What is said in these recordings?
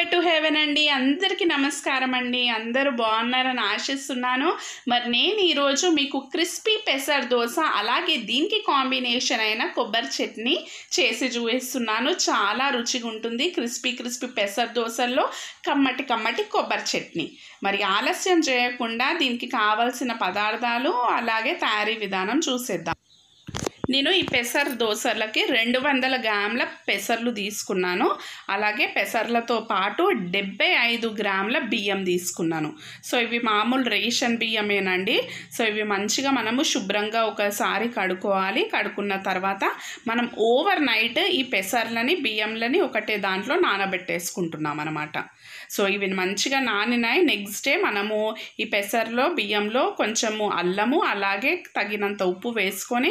hunger to haven అండి అందరికీ నమస్కారం అండి అందరూ బాగున్నారని ఆశిస్తున్నాను మరి నేను ఈరోజు మీకు క్రిస్పీ పెసర్ దోశ అలాగే దీనికి కాంబినేషన్ అయిన కొబ్బరి చట్నీ చేసి చూపిస్తున్నాను చాలా రుచిగా ఉంటుంది క్రిస్పీ క్రిస్పీ పెసర్ దోశల్లో కమ్మటి కమ్మటి కొబ్బరి చట్నీ మరి ఆలస్యం చేయకుండా దీనికి కావాల్సిన పదార్థాలు అలాగే తయారీ విధానం చూసేద్దాం నేను ఈ పెసర్ దోశలకి రెండు వందల గ్రాముల పెసర్లు తీసుకున్నాను అలాగే పెసర్లతో పాటు డెబ్బై ఐదు గ్రాముల బియ్యం తీసుకున్నాను సో ఇవి మామూలు రేషన్ బియ్యమేనండి సో ఇవి మంచిగా మనము శుభ్రంగా ఒకసారి కడుక్కోవాలి కడుక్కున్న తర్వాత మనం ఓవర్ నైట్ ఈ పెసర్లని బియ్యంలని ఒకటే దాంట్లో నానబెట్టేసుకుంటున్నాం అనమాట సో ఇవి మంచిగా నానినాయి నెక్స్ట్ డే మనము ఈ పెసర్లో బియ్యంలో కొంచెము అల్లము అలాగే తగినంత ఉప్పు వేసుకొని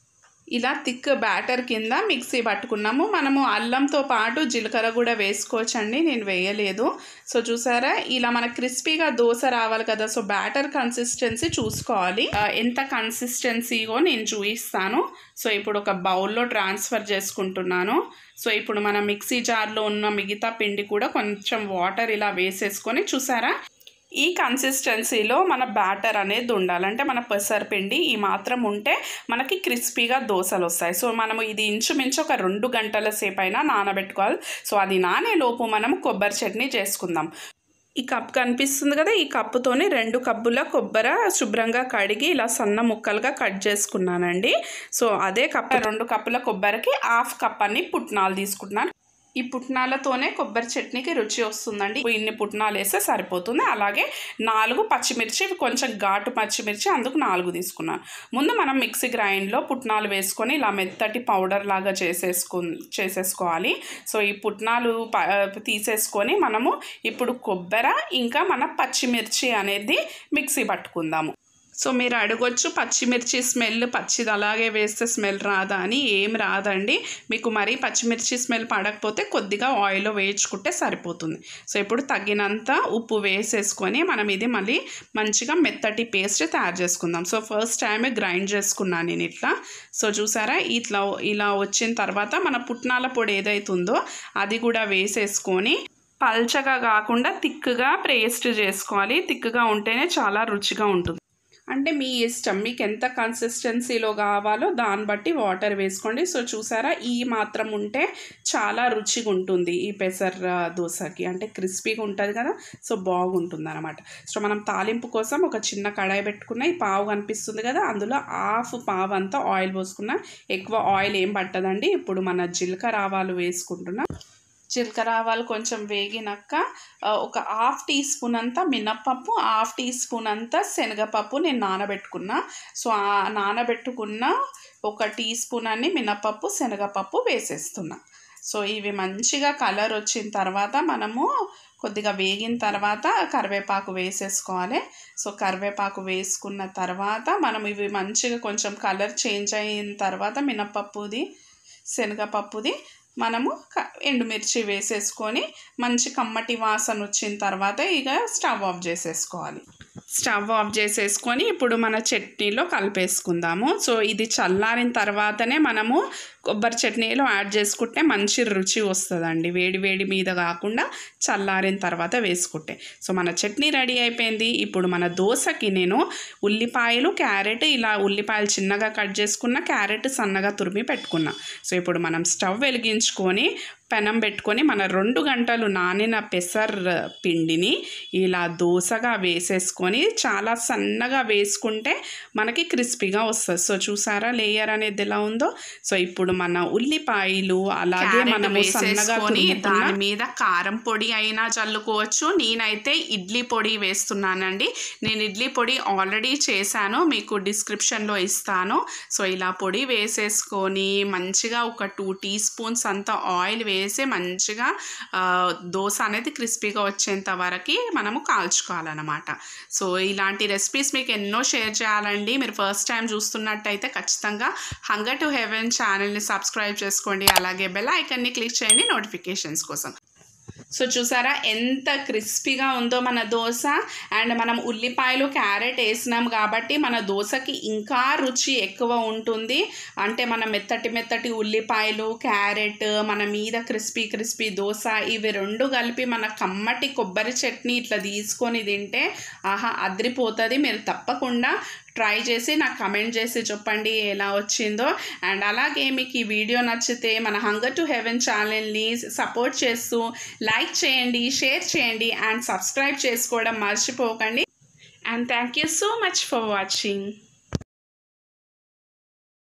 ఇలా థిక్ బ్యాటర్ కింద మిక్సీ పట్టుకున్నాము మనము అల్లంతో పాటు జీలకర్ర కూడా వేసుకోవచ్చండి నేను వేయలేదు సో చూసారా ఇలా మన క్రిస్పీగా దోశ రావాలి కదా సో బ్యాటర్ కన్సిస్టెన్సీ చూసుకోవాలి ఆ, ఎంత కన్సిస్టెన్సీగో నేను చూపిస్తాను సో ఇప్పుడు ఒక బౌల్లో ట్రాన్స్ఫర్ చేసుకుంటున్నాను సో ఇప్పుడు మన మిక్సీ జార్లో ఉన్న మిగతా పిండి కూడా కొంచెం వాటర్ ఇలా వేసేసుకొని చూసారా ఈ కన్సిస్టెన్సీలో మన బ్యాటర్ అనేది ఉండాలి అంటే మన పెసరపిండి ఈ మాత్రం ఉంటే మనకి క్రిస్పీగా దోశలు వస్తాయి సో మనము ఇది ఇంచుమించు ఒక రెండు గంటల సేపు అయినా నానబెట్టుకోవాలి సో అది నానే లోపు మనం కొబ్బరి చట్నీ చేసుకుందాం ఈ కప్ కనిపిస్తుంది కదా ఈ కప్పుతోని రెండు కప్పుల కొబ్బరి శుభ్రంగా కడిగి ఇలా సన్న ముక్కలుగా కట్ చేసుకున్నానండి సో అదే కప్ రెండు కప్పుల కొబ్బరికి హాఫ్ కప్ అని పుట్నాలు తీసుకుంటున్నాను ఈ పుట్నాలతోనే కొబ్బరి చట్నీకి రుచి వస్తుందండి ఇన్ని పుట్నాలు వేస్తే సరిపోతుంది అలాగే నాలుగు పచ్చిమిర్చి ఇవి కొంచెం ఘాటు పచ్చిమిర్చి అందుకు నాలుగు తీసుకున్నాను ముందు మనం మిక్సీ గ్రైండ్లో పుట్నాలు వేసుకొని ఇలా మెత్తటి పౌడర్ లాగా చేసేసుకు చేసేసుకోవాలి సో ఈ పుట్నాలు ప- తీసేసుకొని మనము ఇప్పుడు కొబ్బరి ఇంకా మన పచ్చిమిర్చి అనేది మిక్సీ పట్టుకుందాము సో మీరు అడగొచ్చు పచ్చిమిర్చి స్మెల్ పచ్చిది అలాగే వేస్తే స్మెల్ రాదా అని ఏం రాదండి మీకు మరీ పచ్చిమిర్చి స్మెల్ పడకపోతే కొద్దిగా ఆయిల్లో వేయించుకుంటే సరిపోతుంది సో ఇప్పుడు తగినంత ఉప్పు వేసేసుకొని మనం ఇది మళ్ళీ మంచిగా మెత్తటి పేస్ట్ తయారు చేసుకుందాం సో ఫస్ట్ టైం గ్రైండ్ చేసుకున్నాను నేను ఇట్లా సో చూసారా ఇట్లా ఇలా వచ్చిన తర్వాత మన పుట్నాల పొడి ఏదైతుందో అది కూడా వేసేసుకొని పల్చగా కాకుండా తిక్కుగా పేస్ట్ చేసుకోవాలి తిక్కుగా ఉంటేనే చాలా రుచిగా ఉంటుంది అంటే మీ ఇష్టం మీకు ఎంత కన్సిస్టెన్సీలో కావాలో దాన్ని బట్టి వాటర్ వేసుకోండి సో చూసారా ఈ మాత్రం ఉంటే చాలా రుచిగా ఉంటుంది ఈ పెసర్ ఆ, దోశకి అంటే క్రిస్పీగా ఉంటుంది కదా సో బాగుంటుంది అనమాట సో మనం తాలింపు కోసం ఒక చిన్న కడాయి పెట్టుకున్న ఈ పావు కనిపిస్తుంది కదా అందులో హాఫ్ పావు అంతా ఆయిల్ పోసుకున్న ఎక్కువ ఆయిల్ ఏం పట్టదండి ఇప్పుడు మన జీలకర్ర ఆవాలు వేసుకుంటున్నా జీలకర్ర ఆవాలు కొంచెం వేగినాక ఆ, ఒక హాఫ్ టీ స్పూన్ అంతా మినప్పప్పు హాఫ్ టీ స్పూన్ అంతా శనగపప్పు నేను నానబెట్టుకున్నా సో ఆ నానబెట్టుకున్న ఒక టీ స్పూన్ అన్ని మినప్పప్పు శనగపప్పు వేసేస్తున్నా సో ఇవి మంచిగా కలర్ వచ్చిన తర్వాత మనము కొద్దిగా వేగిన తర్వాత కరివేపాకు వేసేసుకోవాలి సో కరివేపాకు వేసుకున్న తర్వాత మనం ఇవి మంచిగా కొంచెం కలర్ చేంజ్ అయిన తర్వాత మినప్పప్పుది శనగపప్పుది మనము క- ఎండుమిర్చి వేసేసుకొని మంచి కమ్మటి వాసన వచ్చిన తర్వాత ఇక స్టవ్ ఆఫ్ చేసేసుకోవాలి స్టవ్ ఆఫ్ చేసేసుకొని ఇప్పుడు మన చట్నీలో కలిపేసుకుందాము సో ఇది చల్లారిన తర్వాతనే మనము కొబ్బరి చట్నీలో యాడ్ చేసుకుంటే మంచి రుచి వస్తుందండి వేడి వేడి మీద కాకుండా చల్లారిన తర్వాత వేసుకుంటే సో మన చట్నీ రెడీ అయిపోయింది ఇప్పుడు మన దోశకి నేను ఉల్లిపాయలు క్యారెట్ ఇలా ఉల్లిపాయలు చిన్నగా కట్ చేసుకున్న క్యారెట్ సన్నగా తురిమి పెట్టుకున్నా సో ఇప్పుడు మనం స్టవ్ వెలిగించుకొని పెనం పెట్టుకొని మన రెండు గంటలు నానిన పెసర్ పిండిని ఇలా దోసగా వేసేసుకొని చాలా సన్నగా వేసుకుంటే మనకి క్రిస్పీగా వస్తుంది సో చూసారా లేయర్ అనేది ఎలా ఉందో సో ఇప్పుడు మన ఉల్లిపాయలు అలాగే మనము సన్నగా తురుముకున్న- దాని మీద కారం పొడి అయినా చల్లుకోవచ్చు నేనైతే ఇడ్లీ పొడి వేస్తున్నానండి నేను ఇడ్లీ పొడి ఆల్రెడీ చేశాను మీకు డిస్క్రిప్షన్లో ఇస్తాను సో ఇలా పొడి వేసేసుకొని మంచిగా ఒక టూ టీ స్పూన్స్ అంత ఆయిల్ వేసి మంచిగా ఆ, దోశ అనేది క్రిస్పీగా వచ్చేంత వరకు మనము కాల్చుకోవాలన్నమాట సో ఇలాంటి రెసిపీస్ మీకు ఎన్నో షేర్ చేయాలండి మీరు ఫస్ట్ టైం చూస్తున్నట్టయితే ఖచ్చితంగా హంగర్ టు హెవెన్ ఛానల్ని సబ్స్క్రైబ్ చేసుకోండి అలాగే బెల్ ఐకన్ని క్లిక్ చేయండి నోటిఫికేషన్స్ కోసం సో చూసారా ఎంత క్రిస్పీగా ఉందో మన దోశ అండ్ మనం ఉల్లిపాయలు క్యారెట్ వేసినాం కాబట్టి మన దోశకి ఇంకా రుచి ఎక్కువ ఉంటుంది అంటే మన మెత్తటి మెత్తటి ఉల్లిపాయలు క్యారెట్ మన మీద క్రిస్పీ క్రిస్పీ దోశ ఇవి రెండు కలిపి మన కమ్మటి కొబ్బరి చట్నీ ఇట్లా తీసుకొని తింటే ఆహా అద్రిపోతుంది మీరు తప్పకుండా ట్రై చేసి నాకు కమెంట్ చేసి చెప్పండి ఎలా వచ్చిందో అండ్ అలాగే మీకు ఈ వీడియో నచ్చితే మన హంగర్ టు హెవెన్ ఛానల్ని సపోర్ట్ చేస్తూ లైక్ చేయండి షేర్ చేయండి అండ్ సబ్స్క్రైబ్ చేసుకోవడం మర్చిపోకండి and thank you so much for watching